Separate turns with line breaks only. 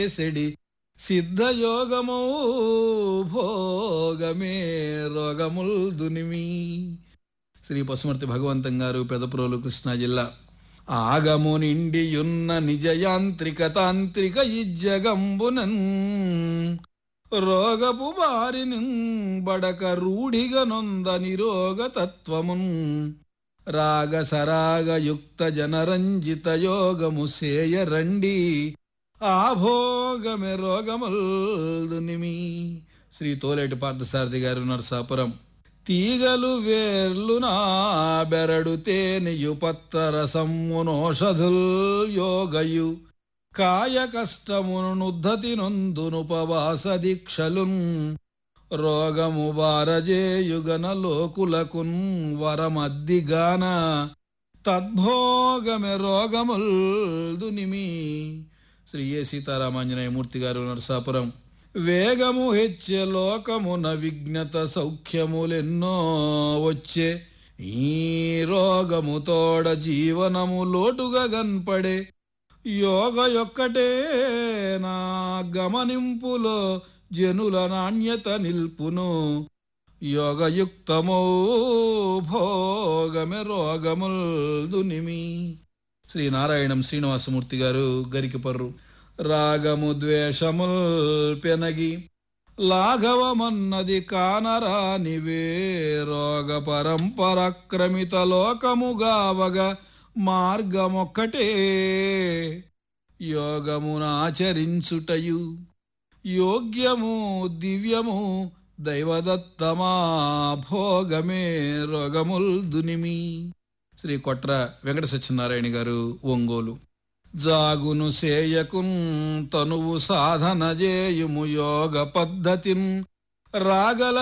చేసెడి సిద్ధయోగమో భోగమే రోగముల్ దునిమి శ్రీ పశుమర్తి భగవంతం గారు పెదప్రోలు కృష్ణా జిల్లా ఆగము నిండియున్న నిజయాంత్రిక తాంత్రిక ఇజ్జగంబునన్ రోగపు బారిని బడక రూఢిగా నొంద నిరోగ తత్వమున్ రాగ సరాగ యుక్త జనరంజిత యోగము సేయ రండి ఆభోగమె రోగముల్దునిమి శ్రీ తోలేటి పార్థసారథి గారు నరసాపురం తీగలు వేర్లు నా బెరడు తేనియు పత్తర సమ్మునోషధుల్ యోగయు కాయ కష్టమును నుద్ధతి నొందునుపవాస దీక్షలున్ రోగము బారజేయుగన లోకులకున్ వరమద్దిగాన తద్భోగమె రోగముల్ దునిమి శ్రీ ఏ సీతారామాంజనేయమూర్తి గారు నరసాపురం వేగము హెచ్చే లోకమున విజ్ఞత సౌఖ్యములెన్నో వచ్చే ఈ రోగము తోడ జీవనము లోటుగా గన్పడే యోగ యొక్కటే నా గమనింపులో జనుల నాణ్యత నిల్పును యోగయుక్తమో భోగమె రోగముల్ దునిమి శ్రీ నారాయణం శ్రీనివాసమూర్తి గారు గరికిపర్రు రాగము ద్వేషముల్ పెనగి లాఘవమన్నది కానరానివే రోగ పరంపర క్రమిత లోకముగావగ మార్గమొక్కటే యోగమునాచరించుటయు యోగ్యము దివ్యము దైవదత్తమా భోగమే రోగముల్ దునిమి శ్రీ కొట్ర వెంకట సత్యనారాయణ గారు ఒంగోలు జాగును సేయకున్ తనువు సాధన చేయుము యోగ పద్ధతిన్ రాగల